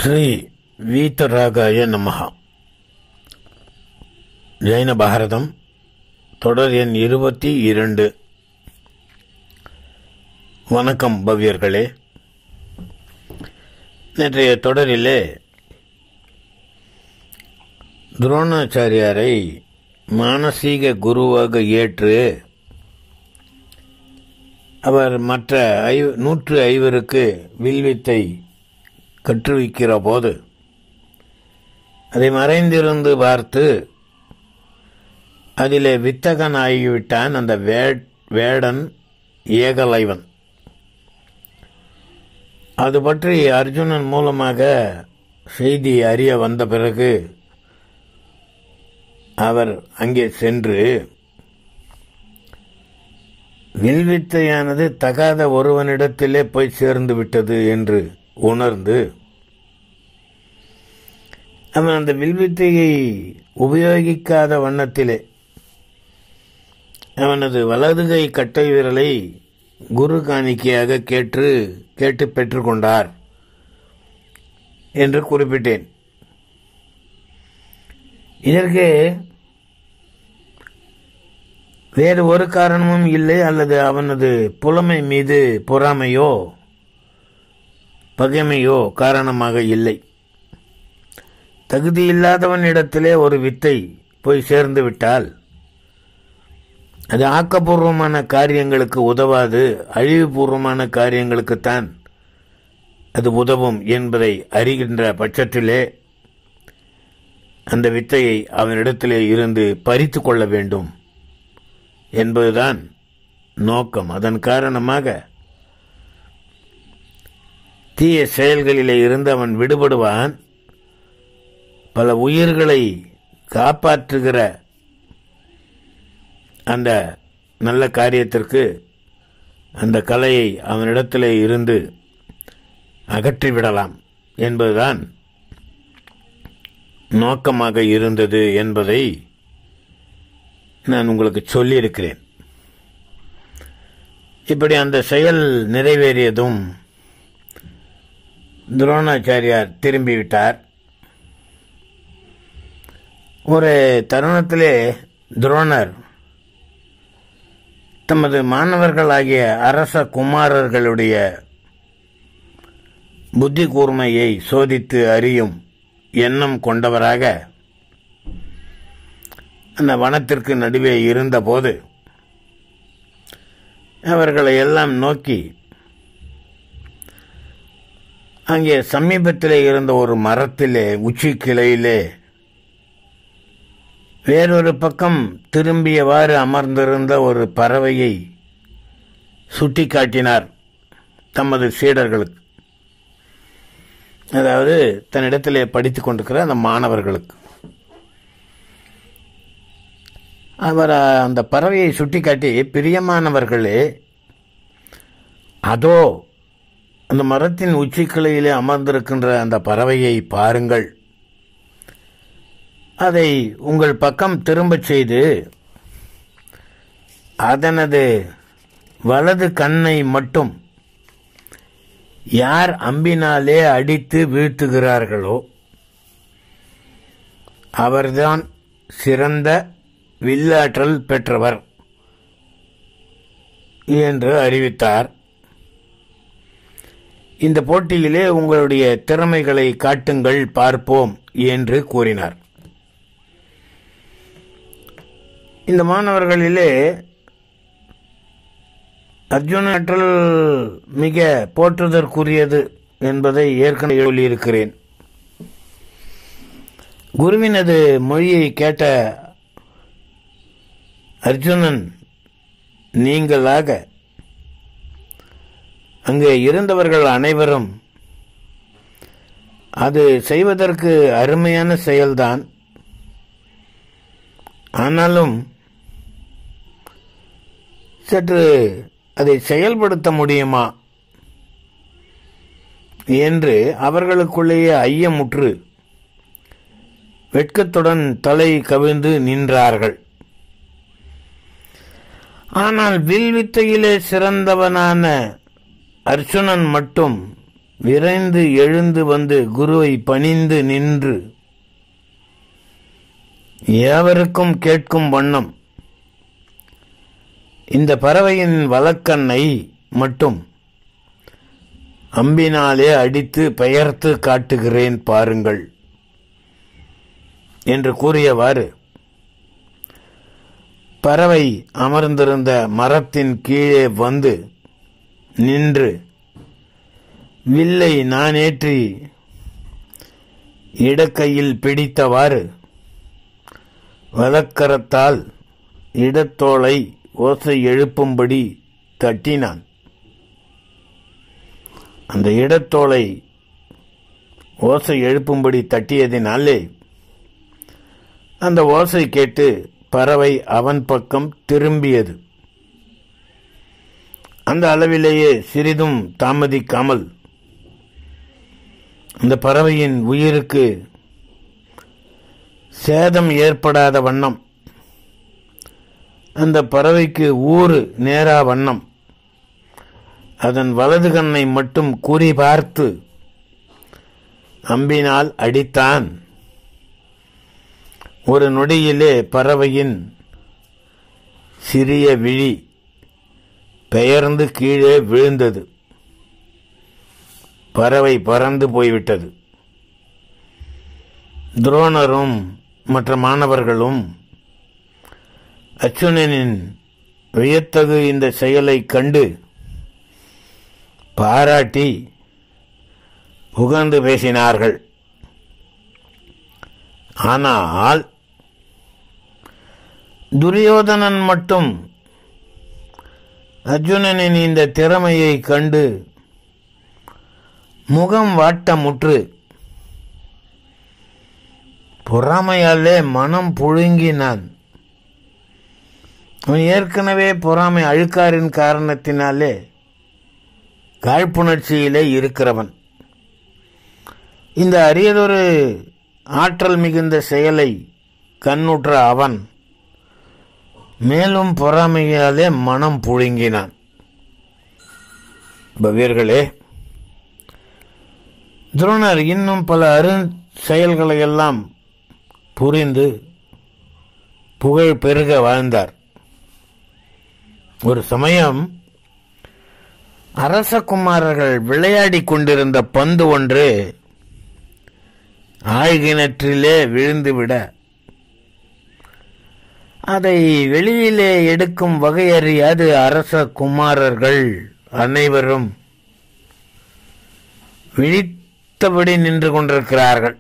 ஸ்ரீ வீத்தராகாய நமஹ ஜெயின பாரதம் தொடர் எண் இருபத்தி இரண்டு வணக்கம் பவ்யர்களே நேற்றைய தொடரிலே துரோணாச்சாரியாரை மானசீக குருவாக ஏற்று அவர் மற்ற ஐ நூற்று ஐவருக்கு வில்வித்தை கற்றுவிக்கிற போது அதை மறைந்திருந்து பார்த்து அதிலே வித்தகன் ஆகிவிட்டான் அந்த வே வேடன் ஏகலைவன் அது பற்றி அர்ஜுனன் மூலமாக செய்தி அறிய வந்த பிறகு அவர் அங்கே சென்று வில்வித்தையானது தகாத ஒருவனிடத்திலே போய் சேர்ந்து விட்டது என்று உணர்ந்து அவன் அந்த வில்வித்தையை உபயோகிக்காத வண்ணத்திலே அவனது வலதுகை கட்டை விரலை குரு காணிக்கையாக கேட்டு கேட்டு பெற்றுக்கொண்டார் என்று குறிப்பிட்டேன் இதற்கு வேறு ஒரு காரணமும் இல்லை அல்லது அவனது புலமை மீது பொறாமையோ பகைமையோ காரணமாக இல்லை தகுதியில்லாதவனிடத்திலே ஒரு வித்தை போய் சேர்ந்து விட்டால் அது ஆக்கப்பூர்வமான காரியங்களுக்கு உதவாது அழிவுபூர்வமான காரியங்களுக்குத்தான் அது உதவும் என்பதை அறிகின்ற பட்சத்திலே அந்த வித்தையை அவனிடத்திலே இருந்து பறித்து கொள்ள வேண்டும் என்பதுதான் நோக்கம் அதன் காரணமாக தீய செயல்களிலே இருந்து அவன் விடுபடுவான் பல உயிர்களை காப்பாற்றுகிற அந்த நல்ல காரியத்திற்கு அந்த கலையை அவனிடத்திலே இருந்து அகற்றிவிடலாம் என்பதுதான் நோக்கமாக இருந்தது என்பதை நான் உங்களுக்கு சொல்லியிருக்கிறேன் இப்படி அந்த செயல் நிறைவேறியதும் துரோணாச்சாரியார் திரும்பிவிட்டார் ஒரு தருணத்திலே துரோணர் தமது மாணவர்களாகிய அரச குமாரர்களுடைய புத்தி கூர்மையை சோதித்து அறியும் எண்ணம் கொண்டவராக அந்த வனத்திற்கு நடுவே இருந்தபோது அவர்களை எல்லாம் நோக்கி அங்கே சமீபத்திலே இருந்த ஒரு மரத்திலே உச்சி கிளையிலே வேறொரு பக்கம் திரும்பியவாறு அமர்ந்திருந்த ஒரு பறவையை சுட்டி காட்டினார் தமது சீடர்களுக்கு அதாவது தன்னிடத்திலே படித்து கொண்டிருக்கிற அந்த மாணவர்களுக்கு அவர் அந்த பறவையை சுட்டிக்காட்டி பிரியமானவர்களே அதோ அந்த மரத்தின் உச்சிக்கிளையிலே அமர்ந்திருக்கின்ற அந்த பறவையை பாருங்கள் அதை உங்கள் பக்கம் திரும்பச் செய்து அதனது வலது கண்ணை மட்டும் யார் அம்பினாலே அடித்து வீழ்த்துகிறார்களோ அவர்தான் சிறந்த வில்லாற்றல் பெற்றவர் என்று அறிவித்தார் இந்த போட்டியிலே உங்களுடைய திறமைகளை காட்டுங்கள் பார்ப்போம் என்று கூறினார் இந்த மாணவர்களிலே அர்ஜுன ஆற்றல் மிக போற்றுதற்குரியது என்பதை ஏற்கனவே சொல்லியிருக்கிறேன் குருவினது மொழியை கேட்ட அர்ஜுனன் நீங்களாக அங்கே இருந்தவர்கள் அனைவரும் அது செய்வதற்கு அருமையான செயல்தான் ஆனாலும் சற்று அதை செயல்படுத்த முடியுமா என்று அவர்களுக்குள்ளேயே ஐயமுற்று வெட்கத்துடன் தலை கவிழ்ந்து நின்றார்கள் ஆனால் வில்வித்தையிலே சிறந்தவனான அர்ச்சுனன் மட்டும் விரைந்து எழுந்து வந்து குருவை பணிந்து நின்று எவருக்கும் கேட்கும் வண்ணம் இந்த பறவையின் வலக்கண்ணை மட்டும் அம்பினாலே அடித்து பெயர்த்து காட்டுகிறேன் பாருங்கள் என்று கூறியவாறு பறவை அமர்ந்திருந்த மரத்தின் கீழே வந்து நின்று வில்லை நானேற்றி இடக்கையில் பிடித்தவாறு வலக்கரத்தால் இடத்தோளை ஓசை எழுப்பும்படி தட்டினான் அந்த இடத்தோளை ஓசை எழுப்பும்படி தட்டியதினாலே அந்த ஓசை கேட்டு பறவை அவன் பக்கம் திரும்பியது அந்த அளவிலேயே சிறிதும் தாமதிக்காமல் அந்த பறவையின் உயிருக்கு சேதம் ஏற்படாத வண்ணம் அந்த பறவைக்கு ஊறு நேரா வண்ணம் அதன் வலது கண்ணை மட்டும் குறி பார்த்து அம்பினால் அடித்தான் ஒரு நொடியிலே பறவையின் சிறிய விழி பெயர்ந்து கீழே விழுந்தது பறவை பறந்து போய்விட்டது துரோணரும் மற்ற மாணவர்களும் அச்சுனனின் வியத்தகு இந்த செயலை கண்டு பாராட்டி புகழ்ந்து பேசினார்கள் ஆனால் துரியோதனன் மட்டும் அர்ஜுனனின் இந்த திறமையை கண்டு முகம் வாட்டமுற்று பொறாமையாலே மனம் புழுங்கினான் அவன் ஏற்கனவே பொறாமை அழுக்காரின் காரணத்தினாலே காழ்ப்புணர்ச்சியிலே இருக்கிறவன் இந்த அரியதொரு ஆற்றல் மிகுந்த செயலை கண்ணுற்ற அவன் மேலும் பொறாமையாலே மனம் புழுங்கினான் பவ்யர்களே துரோணர் இன்னும் பல அரு செயல்களை எல்லாம் புரிந்து புகழ் பெருக வாழ்ந்தார் ஒரு சமயம் அரசகுமாரர்கள் விளையாடிக் கொண்டிருந்த பந்து ஒன்று ஆழ்கிணற்றிலே விழுந்துவிட அதை வெளியிலே எடுக்கும் வகையறியாது அரச குமாரர்கள் அனைவரும் விழித்தபடி நின்று கொண்டிருக்கிறார்கள்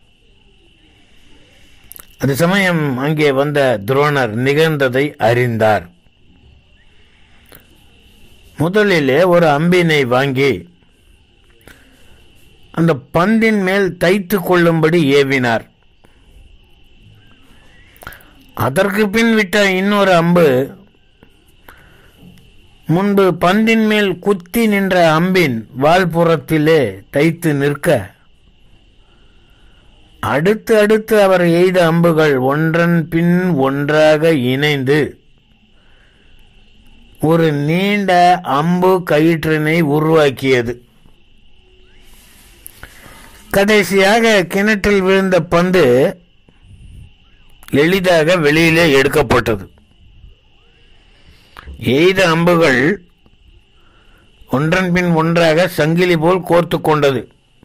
அது சமயம் அங்கே வந்த துரோணர் நிகழ்ந்ததை அறிந்தார் முதலிலே ஒரு அம்பினை வாங்கி அந்த பந்தின் மேல் தைத்து கொள்ளும்படி ஏவினார் அதற்கு பின் விட்ட இன்னொரு அம்பு முன்பு பந்தின் மேல் குத்தி நின்ற அம்பின் வால்புறத்திலே தைத்து நிற்க அடுத்து அடுத்து அவர் எய்த அம்புகள் ஒன்றன் பின் ஒன்றாக இணைந்து ஒரு நீண்ட அம்பு கயிற்றினை உருவாக்கியது கடைசியாக கிணற்றில் விழுந்த பந்து எளிதாக வெளியிலே எடுக்கப்பட்டது எய்த அம்புகள் ஒன்றன் பின் ஒன்றாக சங்கிலி போல் கோர்த்து கொண்டது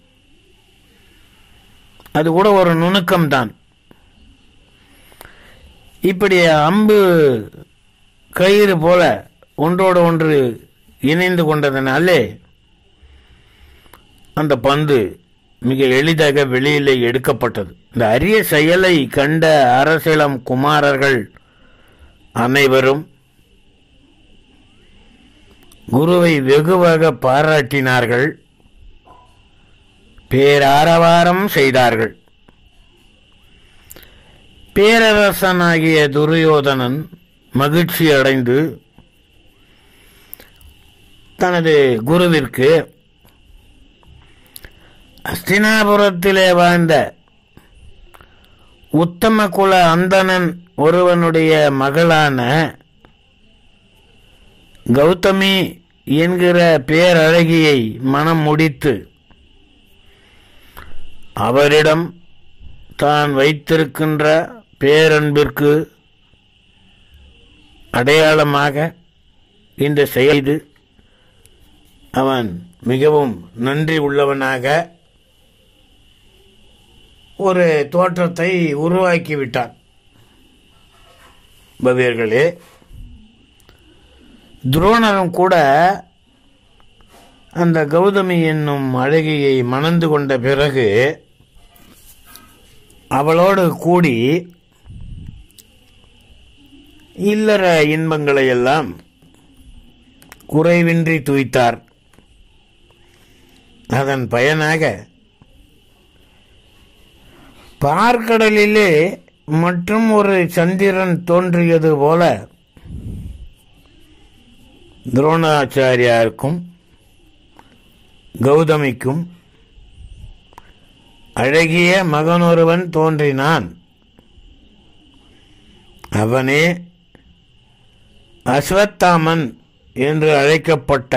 அது கூட ஒரு நுணுக்கம்தான் இப்படி அம்பு கயிறு போல ஒன்றோடு ஒன்று இணைந்து கொண்டதனாலே அந்த பந்து மிக எளிதாக வெளியிலே எடுக்கப்பட்டது இந்த அரிய செயலை கண்ட அரசியலம் குமாரர்கள் அனைவரும் குருவை வெகுவாக பாராட்டினார்கள் பேராரவாரம் செய்தார்கள் பேரரசனாகிய துரியோதனன் மகிழ்ச்சி அடைந்து தனது குருவிற்கு அஸ்தினாபுரத்திலே வாழ்ந்த உத்தம குல அந்தணன் ஒருவனுடைய மகளான கௌதமி என்கிற பேரழகியை மனம் முடித்து அவரிடம் தான் வைத்திருக்கின்ற பேரன்பிற்கு அடையாளமாக இந்த செய்து அவன் மிகவும் நன்றி உள்ளவனாக ஒரு தோற்றத்தை உருவாக்கிவிட்டான் பவ்யர்களே துரோணரும் கூட அந்த கௌதமி என்னும் அழகியை மணந்து கொண்ட பிறகு அவளோடு கூடி இல்லற இன்பங்களை எல்லாம் குறைவின்றி துய்த்தார் அதன் பயனாக பார்க்கடலிலே மற்றும் ஒரு சந்திரன் தோன்றியது போல துரோணாச்சாரியாருக்கும் கௌதமிக்கும் அழகிய மகனொருவன் தோன்றினான் அவனே அஸ்வத்தாமன் என்று அழைக்கப்பட்ட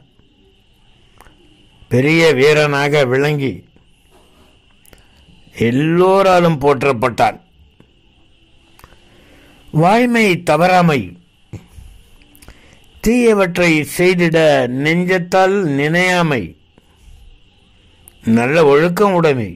பெரிய வீரனாக விளங்கி எல்லோராலும் போற்றப்பட்டான் வாய்மை தவறாமை தீயவற்றை செய்திட நெஞ்சத்தால் நினையாமை நல்ல ஒழுக்கம் உடைமை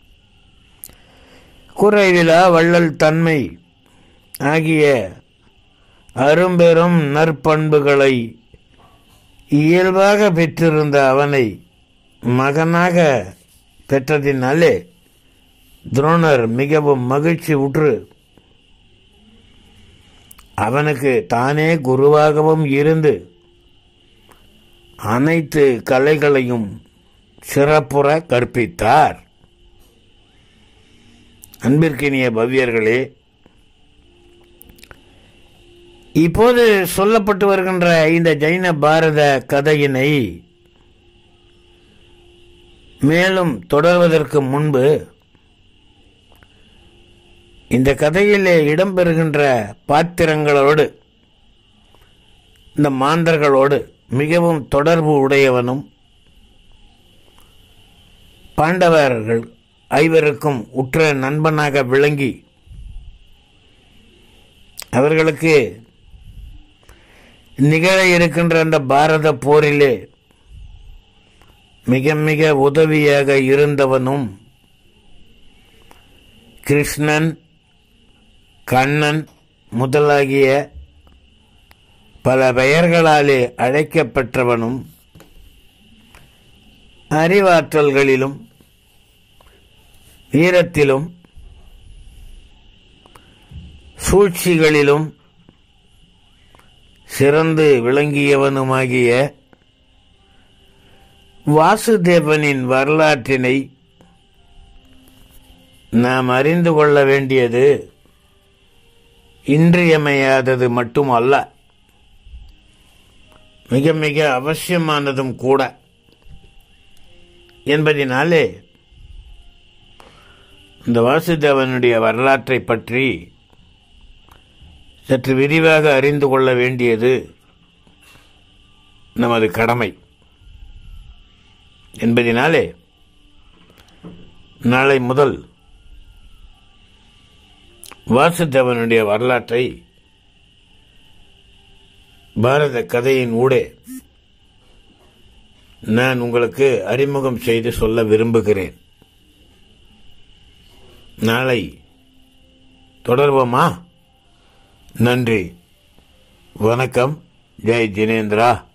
குறைவிலா வள்ளல் தன்மை ஆகிய அரும்பெரும் நற்பண்புகளை இயல்பாக பெற்றிருந்த அவனை மகனாக பெற்றதினாலே துரோணர் மிகவும் மகிழ்ச்சி உற்று அவனுக்கு தானே குருவாகவும் இருந்து அனைத்து கலைகளையும் சிறப்புற கற்பித்தார் அன்பிற்கினிய பவ்யர்களே இப்போது சொல்லப்பட்டு வருகின்ற இந்த ஜைன பாரத கதையினை மேலும் தொடர்வதற்கு முன்பு இந்த கதையிலே இடம்பெறுகின்ற பாத்திரங்களோடு இந்த மாந்தர்களோடு மிகவும் தொடர்பு உடையவனும் பாண்டவர்கள் ஐவருக்கும் உற்ற நண்பனாக விளங்கி அவர்களுக்கு நிகழ இருக்கின்ற அந்த பாரத போரிலே மிக மிக உதவியாக இருந்தவனும் கிருஷ்ணன் கண்ணன் முதலாகிய பல பெயர்களாலே அழைக்கப்பெற்றவனும் அறிவாற்றல்களிலும் வீரத்திலும் சூழ்ச்சிகளிலும் சிறந்து விளங்கியவனுமாகிய வாசுதேவனின் வரலாற்றினை நாம் அறிந்து கொள்ள வேண்டியது இன்றியமையாதது மட்டும் அல்ல மிக மிக அவசியமானதும் கூட என்பதினாலே இந்த வாசுதேவனுடைய வரலாற்றை பற்றி சற்று விரிவாக அறிந்து கொள்ள வேண்டியது நமது கடமை என்பதினாலே நாளை முதல் வாசுதேவனுடைய வரலாற்றை பாரத கதையின் ஊடே நான் உங்களுக்கு அறிமுகம் செய்து சொல்ல விரும்புகிறேன் நாளை தொடர்வோமா நன்றி வணக்கம் ஜெய் ஜினேந்திரா